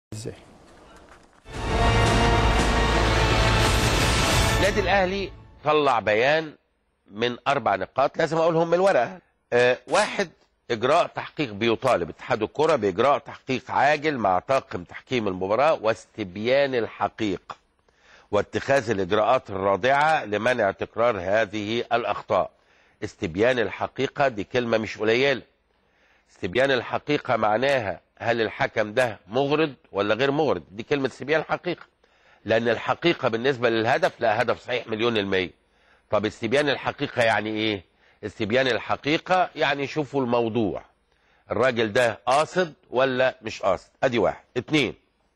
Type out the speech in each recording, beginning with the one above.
ازاي النادي الاهلي طلع بيان من اربع نقاط لازم اقولهم من الورقه آه واحد اجراء تحقيق بيطالب اتحاد الكره باجراء تحقيق عاجل مع طاقم تحكيم المباراه واستبيان الحقيقه واتخاذ الاجراءات الرادعه لمنع تكرار هذه الاخطاء استبيان الحقيقه دي كلمه مش قليله استبيان الحقيقه معناها هل الحكم ده مغرض ولا غير مغرض دي كلمه استبيان الحقيقه لان الحقيقه بالنسبه للهدف لا هدف صحيح مليون المية طب استبيان الحقيقه يعني ايه استبيان الحقيقه يعني شوفوا الموضوع الراجل ده قاصد ولا مش قاصد ادي واحد اتنين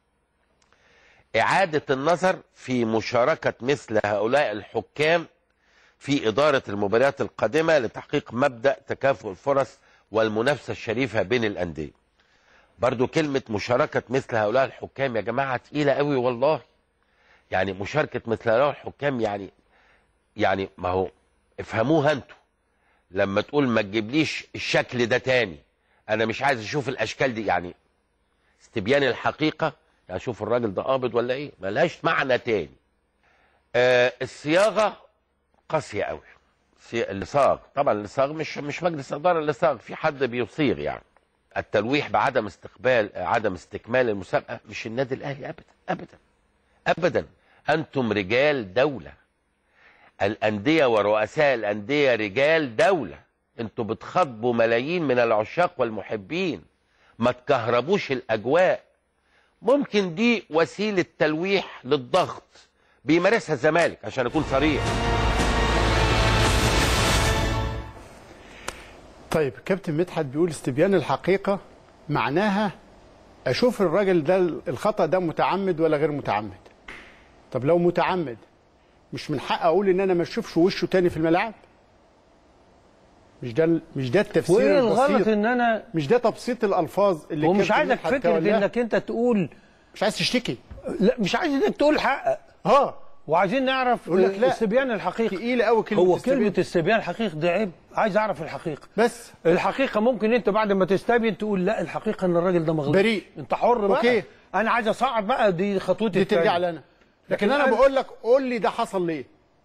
اعاده النظر في مشاركه مثل هؤلاء الحكام في اداره المباريات القادمه لتحقيق مبدا تكافؤ الفرص والمنافسه الشريفه بين الانديه برضو كلمه مشاركه مثل هؤلاء الحكام يا جماعه تقيله قوي والله يعني مشاركه مثل هؤلاء الحكام يعني يعني ما هو افهموها انتوا لما تقول ما تجيبليش الشكل ده تاني انا مش عايز اشوف الاشكال دي يعني استبيان الحقيقه يعني شوف الراجل ده قابض ولا ايه ملهاش معنى تاني آه الصياغه قاسيه قوي الصي- اللي صاغ طبعا اللي صاغ مش مش مجلس اداره اللي صاغ في حد بيصيغ يعني التلويح بعدم استقبال آه، عدم استكمال المسابقه مش النادي الاهلي ابدا ابدا ابدا انتم رجال دوله الانديه ورؤساء الانديه رجال دوله انتوا بتخاطبوا ملايين من العشاق والمحبين ما تكهربوش الاجواء ممكن دي وسيله تلويح للضغط بيمارسها الزمالك عشان اكون صريح طيب كابتن مدحت بيقول استبيان الحقيقة معناها أشوف الراجل ده الخطأ ده متعمد ولا غير متعمد طب لو متعمد مش من حق أقول إن أنا ما أشوفش وشه تاني في الملعب مش ده مش ده التفسير وايه الغلط البسيط ان انا مش ده تبسيط الألفاظ اللي ومش الكابتن عايزك مدحت فكره تولاها؟ انك انت تقول مش عايز تشتكي لا مش عايز انك تقول حقق اه وعايزين نعرف يقول لك لا. استبيان الحقيقه تقيلة قوي كلمة هو استبيان. كلمه استبيان الحقيقه ده عيب عايز اعرف الحقيقه بس الحقيقه ممكن انت بعد ما تستبين تقول لا الحقيقه ان الراجل ده مغلوب بريء. انت حر بقى أوكي. انا عايز اصعد بقى دي خطوتي دي ترجع التانية. لنا لكن لكن أنا أنا- بقول لك قول لي ده حصل ليه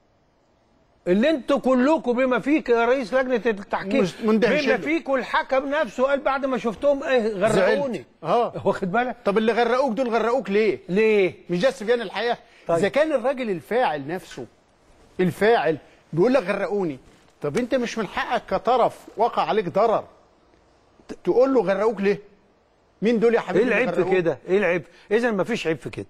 اللي انتوا كلكم بما فيك يا رئيس لجنه التحكيم مش- مندهشين بما له. فيك والحكم نفسه قال بعد ما شفتهم ايه غرقوني زعلت. اه واخد بالك طب اللي غرقوك دول غرقوك ليه ليه مش ده استبيان الحياه طيب. اذا كان الراجل الفاعل نفسه الفاعل بيقول لك غرقوني طب انت مش من حقك كطرف وقع عليك ضرر ت- تقول له غرقوك ليه مين دول يا ايه حبيبي اللي العيب في غرقوك؟ كده ايه العيب اذا ما فيش عيب في كده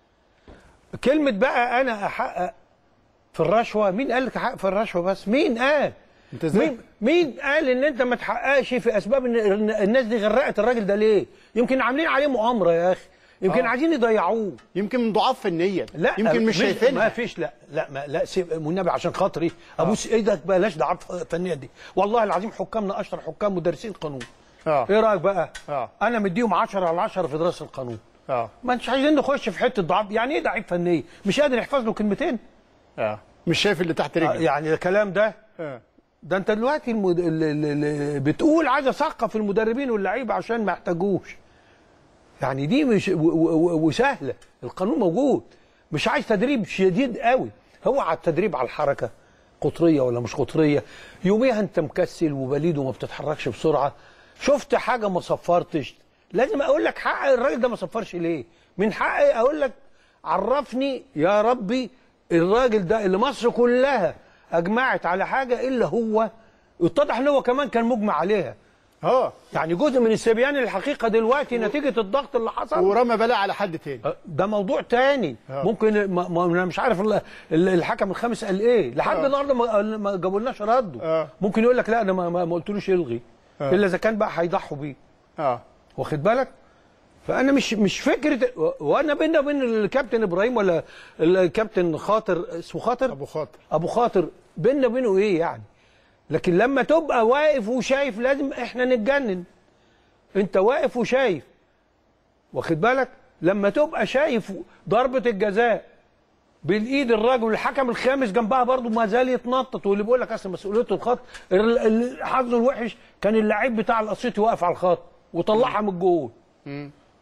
كلمه بقى انا احقق في الرشوه مين قال لك احقق في الرشوه بس مين قال انت ازاي مين مين قال ان انت ما تحققش في اسباب ان إن الناس دي غرقت الراجل ده ليه يمكن عاملين عليه مؤامره يا اخي يمكن آه. عايزين يضيعوه يمكن من ضعاف فنيا لا يمكن مش ما شايفينها فيش لا لا ما لا سيب والنبي عشان خاطري ابوس ايدك بلاش ضعاف فنيه دي والله العظيم حكامنا اشطر حكام مدرسين قانون اه ايه رايك بقى اه انا مديهم 10 على 10 في دراسه القانون اه ما انتش عايزين نخش في حته ضعف يعني ايه ضعيف فنيه مش قادر يحفظ له كلمتين اه مش شايف اللي تحت آه، رجلك يعني الكلام ده آه. ده انت دلوقتي المد... ال... ال... ال... بتقول عايز اثقف المدربين واللعيبه عشان ما يحتاجوش يعني دي مش و... و... و... وسهله القانون موجود مش عايز تدريب شديد قوي هو على التدريب على الحركه قطريه ولا مش قطريه يوميها انت مكسل وبليد وما بتتحركش بسرعه شفت حاجه ما صفرتش لازم اقول لك حق الراجل ده ما صفرش ليه من حقي اقول لك عرفني يا ربي الراجل ده اللي مصر كلها اجمعت على حاجه الا هو اتضح ان هو كمان كان مجمع عليها اه يعني جزء من استبيان الحقيقه دلوقتي نتيجه الضغط اللي حصل ورمى بلاء على حد تاني ده موضوع تاني آه. ممكن ما ما انا مش عارف ال- ال- الحكم الخامس قال ايه لحد آه. النهارده ما, ما جابولناش رده آه. ممكن يقول لك لا انا ما, ما ما قلتلوش يلغي آه. الا اذا كان بقى هيضحوا بيه اه واخد بالك فانا مش مش فكره و- وانا بينا وبين الكابتن ابراهيم ولا الكابتن خاطر اسمه خاطر ابو خاطر ابو خاطر بينا وبينه ايه يعني لكن لما تبقى واقف وشايف لازم احنا نتجنن انت واقف وشايف واخد بالك لما تبقى شايف ضربة الجزاء بالايد الراجل الحكم الخامس جنبها برضه ما زال يتنطط واللي بيقول لك اصل مسؤوليته الخط ال- ال- حظه الوحش كان اللعيب بتاع الاسيوطي واقف على الخط وطلعها من الجول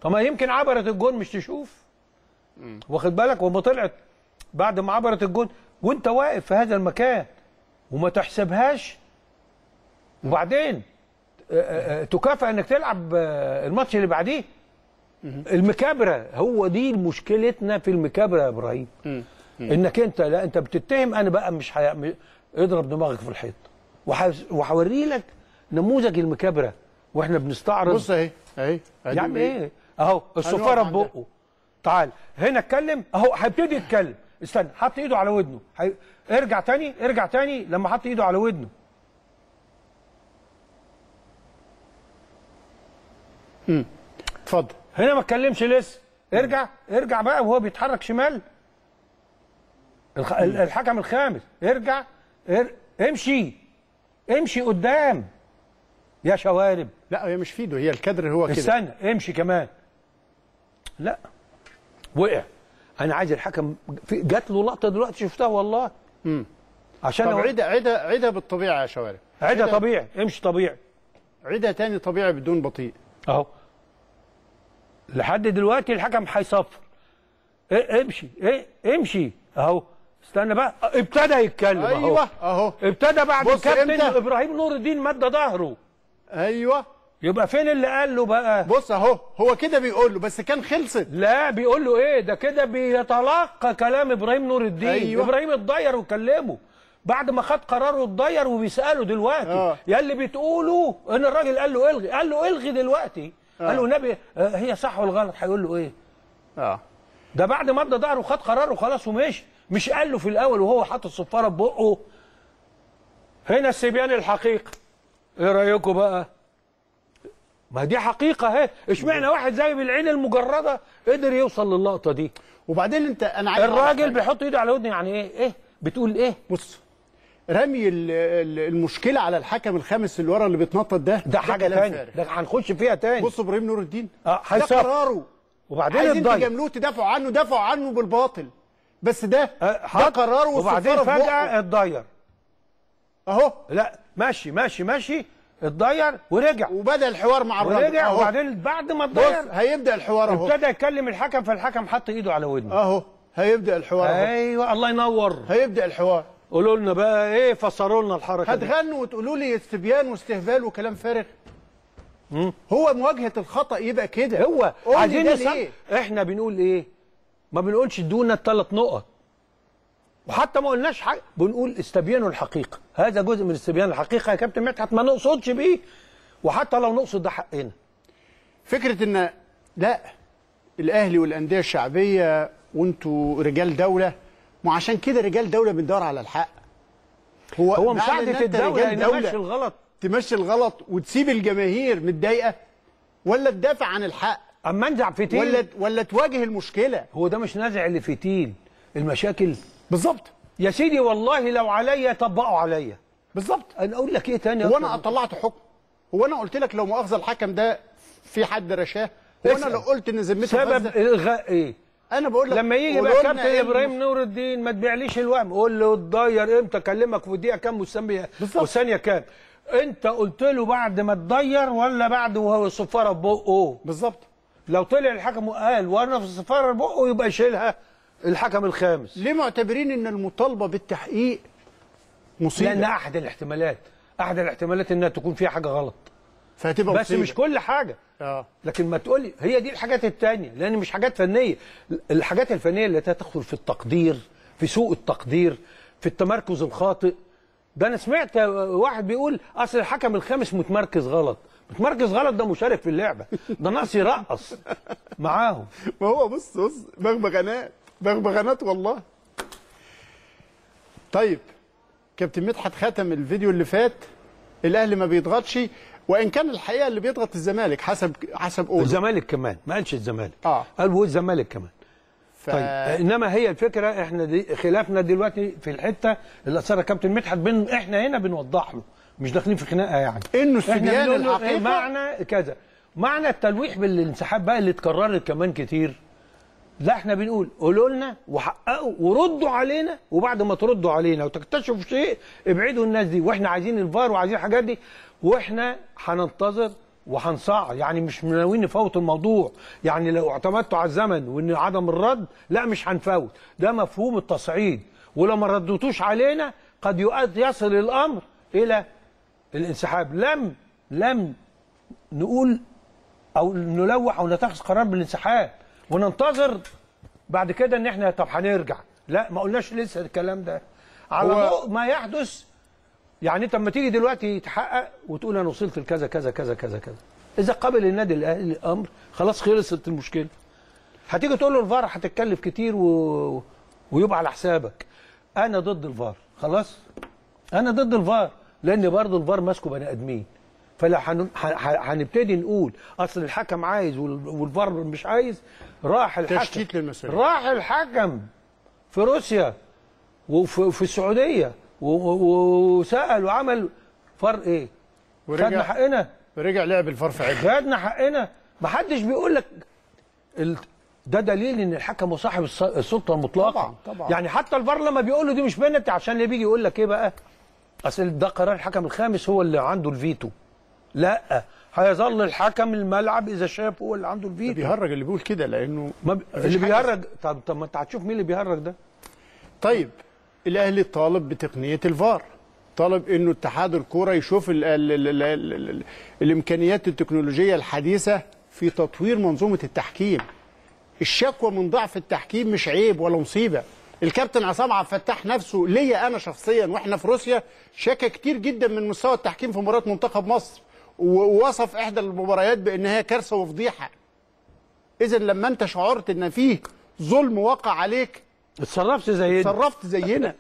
طب ما يمكن عبرت الجون مش تشوف واخد بالك وما طلعت بعد ما عبرت الجون وانت واقف في هذا المكان وما تحسبهاش وبعدين آه، آه، آه، تكافئ انك تلعب آه، الماتش اللي بعديه المكابره هو دي مشكلتنا في المكابره يا ابراهيم انك انت لا انت بتتهم انا بقى مش حي... م- اضرب دماغك في الحيط وح... وهوري لك نموذج المكابره واحنا بنستعرض بص اهي اهي يا عم ايه اهو الصفاره هنقف عندها. ببقه تعال هنا اتكلم اهو هيبتدي يتكلم استنى حط ايده على ودنه هي... ارجع تاني ارجع تاني لما حط ايده على ودنه اتفضل هنا ما اتكلمش لسه ارجع ارجع بقى وهو بيتحرك شمال الخ... ال- الحكم الخامس ارجع ار... امشي امشي قدام يا شوارب لا هي مش في ايده هي الكادر هو كده استنى امشي كمان لا وقع انا عايز الحكم في جات له لقطه دلوقتي شفتها والله عشان طب أقول- عيدها عيدها عيدها بالطبيعه يا شوارع عيدها طبيعي امشي طبيعي عيدها تاني طبيعي بدون بطيء اهو لحد دلوقتي الحكم هيصفر إيه امشي ايه امشي اهو استنى بقى ابتدى يتكلم اهو ايوه اهو ابتدى بعد بص الكابتن إمتى؟ ابراهيم نور الدين مد ظهره ايوه يبقى فين اللي قال له بقى بص اهو هو كده بيقول له بس كان خلصت لا بيقول له ايه ده كده بيتلقى كلام ابراهيم نور الدين أيوة. ابراهيم اتضير وكلمه بعد ما خد قراره اتضير وبيساله دلوقتي آه. يا اللي بتقوله ان الراجل قال له الغي قال له الغي دلوقتي قال له النبي آه، هي صح ولا غلط هيقول له ايه اه ده بعد ما ادى ظهره وخد قراره خلاص ومشي مش قال له في الاول وهو حاطط الصفاره في بقه هنا استبيان الحقيقه ايه رايكم بقى ما دي حقيقه اهي اشمعنى واحد زي بالعين المجرده قدر يوصل للقطه دي وبعدين انت انا عايز أعرف الراجل حاجة. بيحط ايده على ودني يعني ايه ايه بتقول ايه بص رمي ال- ال- المشكله على الحكم الخامس اللي ورا اللي بيتنطط ده ده حاجه كلام ثانيه فارغ. ده هنخش فيها تاني بص ابراهيم نور الدين آه، ده هيصفر. قراره وبعدين عايزين اتضير تجاملوه تدافعوا عنه دافعوا عنه بالباطل بس ده آه، ده حط- قراره وبعدين والصفارة في فجاه بقه. اتضير اهو لا ماشي ماشي ماشي اتضير ورجع وبدا الحوار مع الراجل ورجع اهو وبعدين بعد ما بص اتضير هيبدا الحوار اهو ابتدى يتكلم الحكم فالحكم حط ايده على ودنه اهو هيبدا الحوار اهو ايوه الله ينور هيبدا الحوار قولوا لنا بقى ايه فسروا لنا الحركه دي هتغنوا وتقولوا لي استبيان واستهبال وكلام فارغ هو مواجهه الخطا يبقى كده هو قول لي عايزين ده نصم... ليه؟ احنا بنقول ايه ما بنقولش دون الثلاث نقط وحتى ما قلناش حاجه بنقول استبيانوا الحقيقه هذا جزء من استبيان الحقيقه يا كابتن مدحت ما نقصدش بيه وحتى لو نقصد ده حقنا فكره ان لا الاهلي والانديه الشعبيه وانتوا رجال دوله ما عشان كده رجال دوله بندور على الحق هو هو معنى إن مساعده أنت الدوله رجال ان ماشي الغلط تمشي الغلط وتسيب الجماهير متضايقه ولا تدافع عن الحق اما انزع فتيل ولا ولا تواجه المشكله هو ده مش نازع اللي فتيل المشاكل بالظبط يا سيدي والله لو عليا طبقوا عليا بالظبط انا اقول لك ايه تاني هو أكتر انا من- طلعت حكم هو انا قلت لك لو مؤاخذه الحكم ده في حد رشاه هو انا اسأل. لو قلت ان ذمته سبب فاسدة، الغاء ايه انا بقول لك لما يجي قولوا بقى لنا كابتن إيه ابراهيم المش- نور الدين ما تبيعليش الوهم قول له اتضير امتى اكلمك في دقيقه كام والثانيه بالظبط. والثانيه كام انت قلت له بعد ما اتضير ولا بعد وهو الصفاره في بقه بالظبط لو طلع الحكم وقال وانا في الصفاره في بقه يبقى يشيلها الحكم الخامس ليه معتبرين ان المطالبه بالتحقيق مصيبه لان احد الاحتمالات احد الاحتمالات انها تكون فيها حاجه غلط فهتبقى بس مصيبة. مش كل حاجه اه لكن ما تقولي هي دي الحاجات التانية لان مش حاجات فنيه الحاجات الفنيه اللي تدخل في التقدير في سوء التقدير في التمركز الخاطئ ده انا سمعت واحد بيقول اصل الحكم الخامس متمركز غلط متمركز غلط ده مشارك في اللعبه ده ناقص يرقص معاهم ما هو بص بص بغبغانات بغبغانات والله طيب كابتن مدحت ختم الفيديو اللي فات الاهلي ما بيضغطش وان كان الحقيقه اللي بيضغط الزمالك حسب حسب قوله الزمالك كمان ما قالش الزمالك آه. قال والزمالك كمان ف... طيب انما هي الفكره احنا دي خلافنا دلوقتي في الحته اللي اثرها كابتن مدحت بن احنا هنا بنوضح له مش داخلين في خناقه يعني انه احنا استبيان بنقول له الحقيقه معنى كذا معنى التلويح بالانسحاب بقى اللي اتكررت كمان كتير لا احنا بنقول قولوا لنا وحققوا وردوا علينا وبعد ما تردوا علينا وتكتشفوا شيء ابعدوا الناس دي واحنا عايزين الفار وعايزين الحاجات دي واحنا هننتظر وهنصعد يعني مش ناويين نفوت الموضوع يعني لو اعتمدتوا على الزمن وان عدم الرد لا مش هنفوت ده مفهوم التصعيد ولو ما ردتوش علينا قد يؤد يصل الامر الى الانسحاب لم لم نقول او نلوح او نتخذ قرار بالانسحاب وننتظر بعد كده ان احنا طب هنرجع لا ما قلناش لسه الكلام ده على هو- ضوء ما يحدث يعني انت لما تيجي دلوقتي تحقق وتقول انا وصلت لكذا كذا كذا كذا كذا اذا قبل النادي الاهلي الامر خلاص خلصت المشكله هتيجي تقول له الفار هتتكلف كتير و... ويبقى على حسابك انا ضد الفار خلاص انا ضد الفار لان برضه الفار ماسكه بني ادمين فلو هن- ه- ه- هنبتدي نقول اصل الحكم عايز وال- والفار مش عايز راح الحكم تشتيت للمسؤولية. راح الحكم في روسيا وفي في السعوديه و- و- وسال وعمل فرق ايه؟ ورجع- خدنا حقنا رجع لعب الفار في عدة خدنا حقنا ما حدش بيقول لك ال... ده دليل ان الحكم هو صاحب الس- السلطه المطلقه طبعاً، طبعاً. يعني حتى الفار لما بيقول له دي مش بنتي عشان اللي بيجي يقول لك ايه بقى اصل ده قرار الحكم الخامس هو اللي عنده الفيتو لا هيظل الحكم الملعب اذا شاف هو اللي عنده الفيتو بيهرج اللي بيقول كده لانه ما ب... مفيش اللي حاجة بيهرج طب طب ما انت هتشوف مين اللي بيهرج ده طيب الاهلي طالب بتقنيه الفار طالب انه اتحاد الكوره يشوف ال ال ال ال ال ال ال الامكانيات التكنولوجيه الحديثه في تطوير منظومه التحكيم الشكوى من ضعف التحكيم مش عيب ولا مصيبه الكابتن عصام عبد الفتاح نفسه ليا انا شخصيا واحنا في روسيا شكى كتير جدا من مستوى التحكيم في مباراه منتخب مصر ووصف احدى المباريات بان هي كارثه وفضيحه اذا لما انت شعرت ان فيه ظلم وقع عليك اتصرفت زي اتصرفت زينا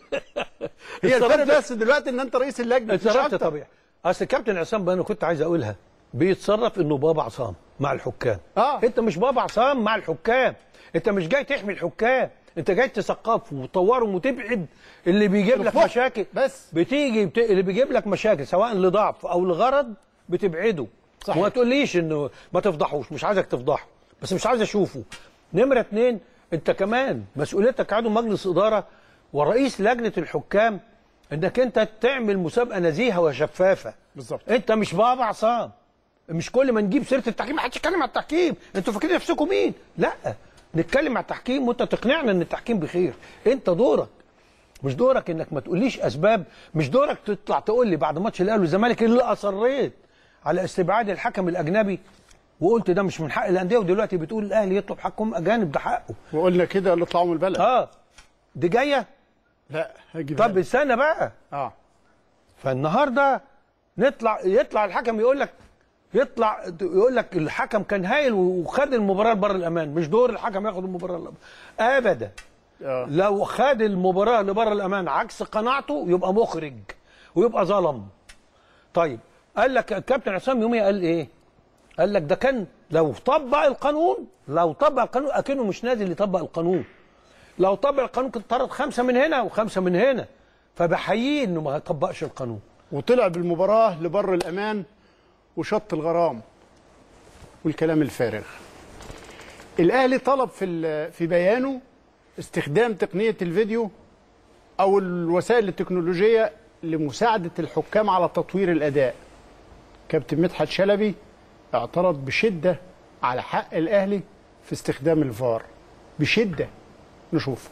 هي الفرق اتصرفت- بس دلوقتي ان انت رئيس اللجنه مش اتصرفت أكتر. طبيعي اصل الكابتن عصام بقى انا كنت عايز اقولها بيتصرف انه بابا عصام مع الحكام آه. انت مش بابا عصام مع الحكام انت مش جاي تحمي الحكام انت جاي تثقفهم وتطورهم وتبعد اللي بيجيب لك تفوق. مشاكل بس. بتيجي بت... اللي بيجيب لك مشاكل سواء لضعف او لغرض بتبعده صحيح. وما تقوليش انه ما تفضحوش مش عايزك تفضحه بس مش عايز اشوفه نمره اتنين انت كمان مسؤوليتك كعضو مجلس اداره ورئيس لجنه الحكام انك انت تعمل مسابقه نزيهه وشفافه بالظبط. انت مش بابا عصام مش كل ما نجيب سيره التحكيم ما حدش يتكلم على التحكيم انتوا فاكرين نفسكم مين لا نتكلم على التحكيم وانت تقنعنا ان التحكيم بخير انت دورك مش دورك انك ما تقوليش اسباب مش دورك تطلع تقول لي بعد ماتش الاهلي والزمالك اللي اصريت على استبعاد الحكم الاجنبي وقلت ده مش من حق الانديه ودلوقتي بتقول الاهلي يطلب حكم اجانب ده حقه وقلنا كده اللي طلعوا من البلد اه دي جايه لا هجيب طب استنى بقى اه فالنهارده نطلع يطلع الحكم يقول لك يطلع يقول لك الحكم كان هايل وخد المباراه لبر الامان مش دور الحكم ياخد المباراه لبر ابدا آه. لو خد المباراه لبر الامان عكس قناعته يبقى مخرج ويبقى ظلم طيب قال لك الكابتن عصام يوميا قال ايه قال لك ده كان لو طبق القانون لو طبق القانون اكنه مش نازل يطبق القانون لو طبق القانون كنت طرد خمسه من هنا وخمسه من هنا فبحييه انه ما طبقش القانون وطلع بالمباراه لبر الامان وشط الغرام والكلام الفارغ الاهلي طلب في ال- في بيانه استخدام تقنيه الفيديو او الوسائل التكنولوجيه لمساعده الحكام على تطوير الاداء كابتن مدحت شلبي اعترض بشده على حق الاهلي في استخدام الفار بشده نشوف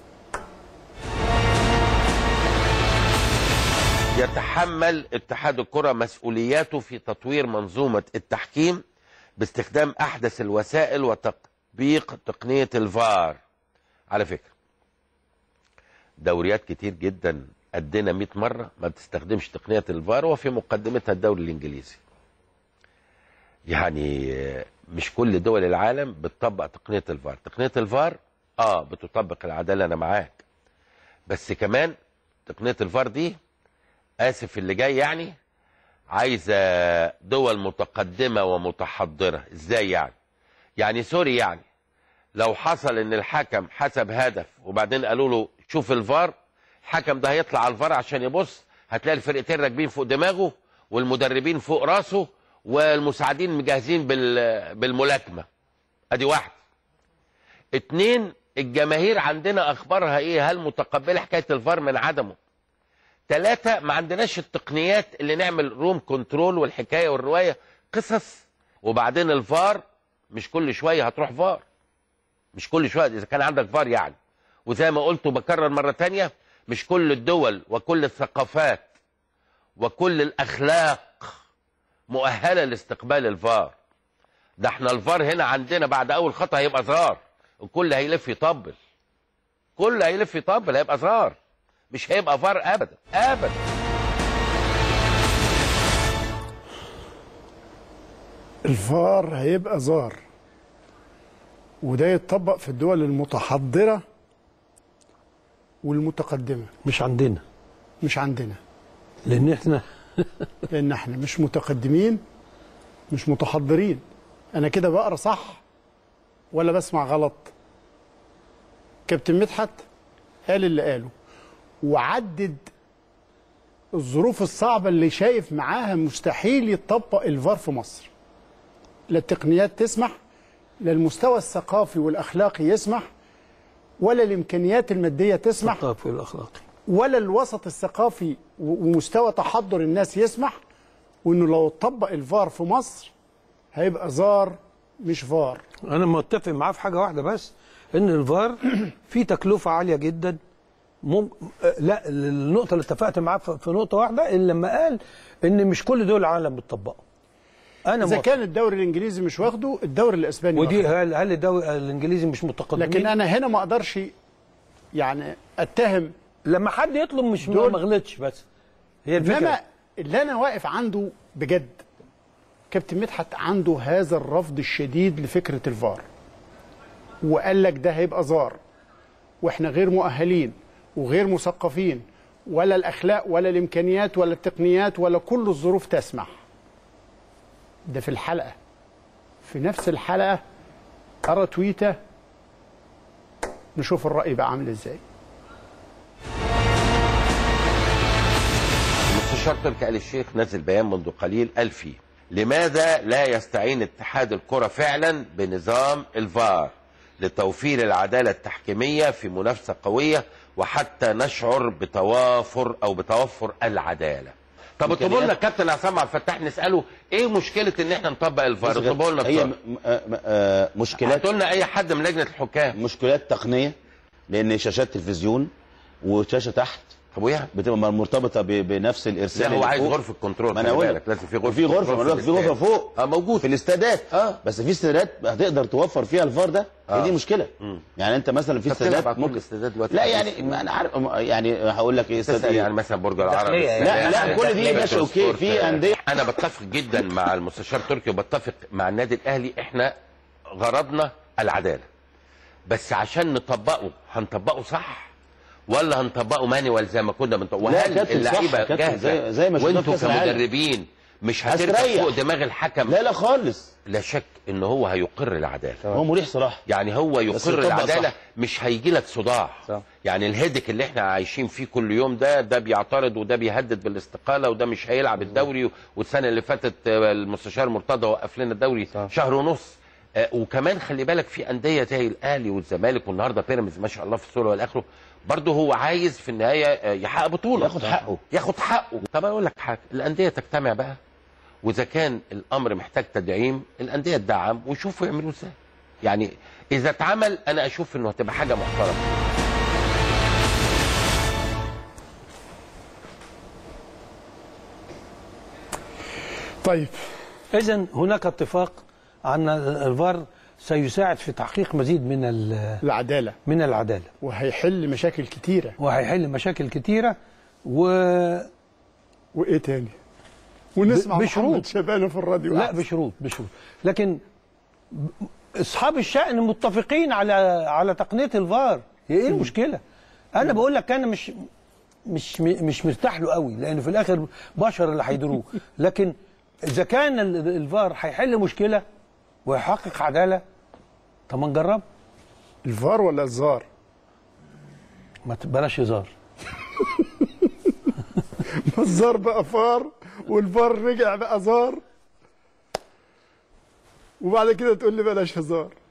يتحمل اتحاد الكرة مسؤولياته في تطوير منظومة التحكيم باستخدام أحدث الوسائل وتطبيق تقنية الفار على فكرة دوريات كتير جدا قدنا 100 مرة ما بتستخدمش تقنية الفار وفي مقدمتها الدوري الإنجليزي يعني آه، مش كل دول العالم بتطبق تقنية الفار تقنية الفار اه بتطبق العدالة أنا معاك بس كمان تقنية الفار دي اسف اللي جاي يعني عايزه دول متقدمه ومتحضره ازاي يعني يعني سوري يعني لو حصل ان الحكم حسب هدف وبعدين قالوا له شوف الفار الحكم ده هيطلع على الفار عشان يبص هتلاقي الفرقتين راكبين فوق دماغه والمدربين فوق راسه والمساعدين مجهزين بال بالملاكمه ادي واحد اتنين الجماهير عندنا اخبارها ايه هل متقبله حكايه الفار من عدمه ثلاثة ما عندناش التقنيات اللي نعمل روم كنترول والحكاية والرواية قصص وبعدين الفار مش كل شويه هتروح فار مش كل شويه اذا كان عندك فار يعني وزي ما قلت وبكرر مره تانية مش كل الدول وكل الثقافات وكل الاخلاق مؤهله لاستقبال الفار ده احنا الفار هنا عندنا بعد اول خطأ هيبقى زار الكل هيلف يطبل كل هيلف يطبل هيبقى زار مش هيبقى فار ابدا ابدا الفار هيبقى زار وده يتطبق في الدول المتحضرة والمتقدمة مش عندنا مش عندنا لان احنا لأن احنا مش متقدمين مش متحضرين أنا كده بقرا صح ولا بسمع غلط كابتن مدحت قال اللي قاله وعدد الظروف الصعبة اللي شايف معاها مستحيل يتطبق الفار في مصر لا التقنيات تسمح لا المستوى الثقافي والأخلاقي يسمح ولا الإمكانيات المادية تسمح الطرف الاخلاقي ولا الوسط الثقافي و- ومستوى تحضر الناس يسمح وانه لو اتطبق الفار في مصر هيبقى زار مش فار انا متفق معاه في حاجه واحده بس ان الفار فيه تكلفه عاليه جدا مم... آه، لا النقطه اللي اتفقت معاه في في نقطه واحده ان لما قال ان مش كل دول العالم بتطبقه انا اذا موافق. كان الدوري الانجليزي مش واخده الدوري الاسباني ودي واخده. هل هل الدوري الانجليزي مش متقدمين لكن انا هنا ما اقدرش يعني اتهم لما حد يطلب مش ما دول- ما غلطش بس هي الفكره انما اللي انا واقف عنده بجد كابتن مدحت عنده هذا الرفض الشديد لفكره الفار وقال لك ده هيبقى زار واحنا غير مؤهلين وغير مثقفين ولا الاخلاق ولا الامكانيات ولا التقنيات ولا كل الظروف تسمح ده في الحلقه في نفس الحلقه ارى تويته نشوف الراي بقى عامل ازاي المستشار تركي آل الشيخ نزل بيان منذ قليل قال فيه لماذا لا يستعين اتحاد الكرة فعلا بنظام الفار لتوفير العدالة التحكيمية في منافسة قوية وحتى نشعر بتوافر أو بتوفر العدالة طب اطلبوا لنا كابتن عصام عبد الفتاح نسأله ايه مشكلة ان احنا نطبق الفار اطلبوا لنا هي بسرعة. م- م- آه، مشكلات هاتوا لنا اي حد من لجنة الحكام مشكلات تقنيه لان شاشات تلفزيون وشاشه تحت طب ويعني بتبقى مرتبطه ب- بنفس الارسال لا هو اللي عايز فوق. غرفة كنترول ما انا خلي اقول بالك لك لازم في غرفة في غرفه كنترول ما أنا بقول لك في الاستاد. غرفه فوق اه موجود في الاستادات اه. بس في استادات هتقدر توفر فيها الفار ده هي اه. دي مشكله يعني انت مثلا في طب تلعب استادات على كل ممكن الاستادات دلوقتي لا يعني ما انا عارف يعني هقول لك ايه استاد تسأل ايه يعني مثلا برج العرب داخلية يعني. لا لا السادات، كل دي داخلية ماشي اوكي سبورت. في انديه انا بتفق جدا مع المستشار تركي وبتفق مع النادي الاهلي احنا غرضنا العداله بس عشان نطبقه هنطبقه صح ولا هنطبقه مانيوال زي ما كنا بنطبقه لا، وهل كابتن، صح، اللعيبه كابتن، جاهزه زي- زي ما شفنا في وانتوا كأس العالم. كمدربين مش هتركب هستريح. فوق دماغ الحكم لا لا خالص لا شك ان هو هيقر العداله هو مريح صراحه يعني هو بس يقر يطبق العداله صح. مش هيجي لك صداع صح. يعني الهيدك اللي احنا عايشين فيه كل يوم ده ده بيعترض وده بيهدد بالاستقاله وده مش هيلعب الدوري والسنه اللي فاتت آه، المستشار مرتضى وقف لنا الدوري صح. شهر ونص آه، وكمان خلي بالك في انديه زي الاهلي والزمالك والنهارده بيراميدز ما شاء الله في الصوره والاخره برضه هو عايز في النهايه آه، يحقق بطوله ياخد حقه. ياخد حقه طب اقول لك حاجه الانديه تجتمع بقى واذا كان الامر محتاج تدعيم الانديه تدعم ويشوفوا يعملوا ازاي يعني اذا اتعمل انا اشوف انه هتبقى حاجه محترمه طيب اذا هناك اتفاق ان الفار سيساعد في تحقيق مزيد من ال- العداله من العداله وهيحل مشاكل كتيره وهيحل مشاكل كتيره و وايه تاني ونسمع بشروط. محمد شبانه في الراديو لا أحسن. بشروط بشروط لكن ب- اصحاب الشأن متفقين على على تقنيه الفار هي ايه المشكله انا بقول لك انا مش مش م- مش مرتاح له قوي لان في الاخر بشر اللي هيدروه لكن اذا كان ال- الفار هيحل مشكله ويحقق عداله طب ما نجرب الفار ولا الزار ما تبلاش هزار ما الزار بقى فار والفار رجع بقى زار وبعد كده تقول لي بلاش هزار